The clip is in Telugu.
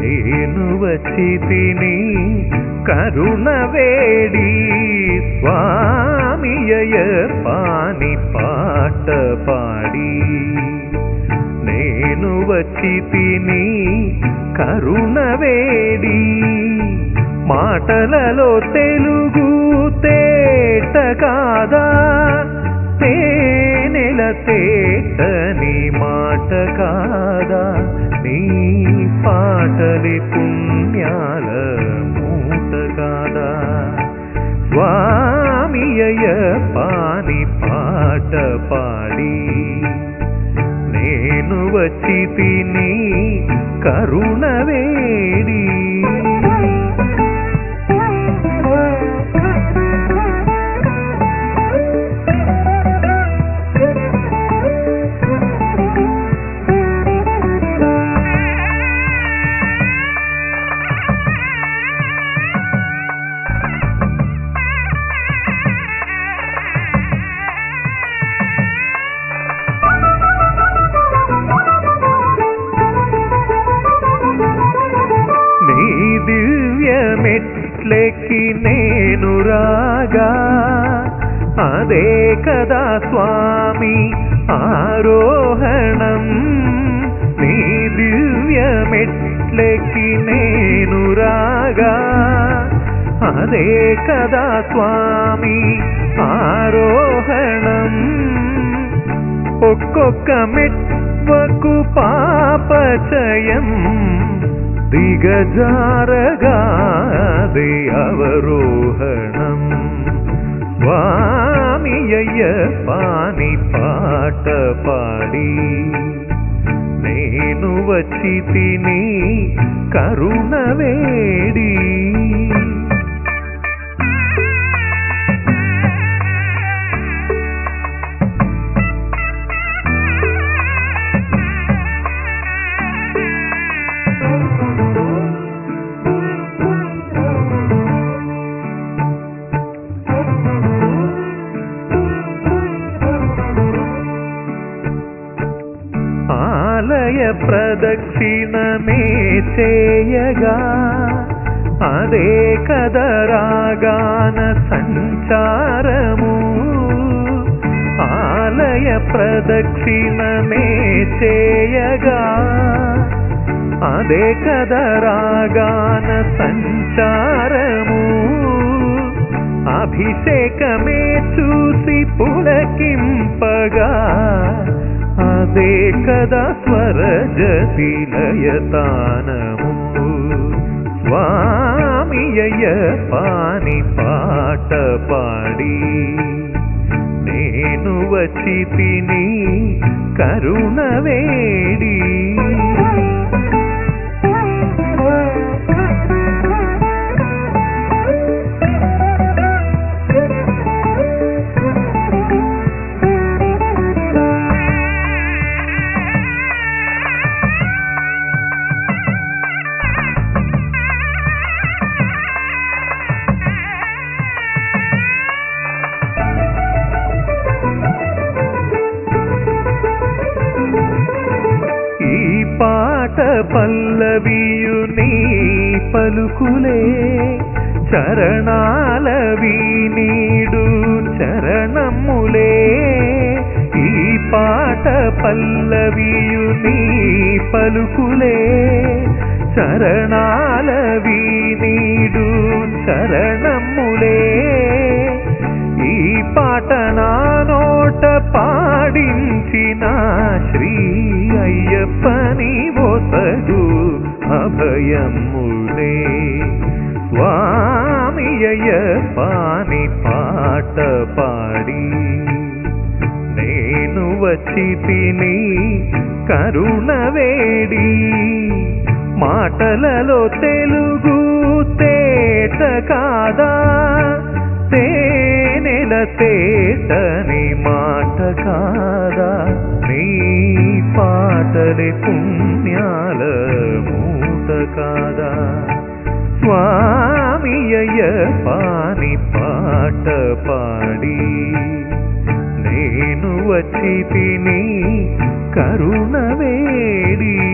నేను వచ్చి తిని కరుణ వేడి స్వామియయ పాని పాట పాడి నేను వచ్చి తిని కరుణ వేడి మాటలలో తెలుగు తేట కాదా తేనెల తేటని మాట కాదా నీ పాటలి పుణ్యాల మూట కాదా స్వామియయ పాని పాట పాడి నేను వచ్చి తిని కరుణ వేడి నీ దివ్య మెట్లెక్కి నేను రాగా అదే కదా స్వామి ఆరోహణం నీ దివ్య మెట్లెక్కి నేను రాగా అదే కదా స్వామి ఆరోహణం ఒక్కొక్క మెట్వకు పాపచయం దిగజారగాది అవరోహణం స్వామియ్య పాని పాట పాడి నేను వచ్చి తిని కరుణ వేడి ఆలయ ప్రదక్షిణమే చేయగా అదే కదరాగాన సంచారము ఆలయ ప్రదక్షిణమే చేయగా అదే కదరాగాన సంచారము అభిషేకమే చూసి పులకింపగా అదే కదా స్వరజతిలయతానము స్వామియ్య పాని పాట పాడి నేను వచ్చి తిని కరుణ వేడి ఈ పాట పల్లవియు నీ పలుకులే చరణాల నీడు చరణములే ఈ పాట పల్లవియు నీ పలుకులే చరణాల నీడు చరణములే ఈ పాట నా నోట పాడించిన శ్రీ అయ్యప్పని ఒసగు అభయములే స్వామి అయ్యప్పని పాట పాడి నేను వచ్చి తిని కరుణ వేడి మాటలలో తెలుగు తేట కాదా తేనెల తేటని మాట కాదా నీ పాటలి పుణ్యాల మూట కాదా స్వామియ్య పాని పాట పాడి నేను వచ్చి తిని కరుణ వేడి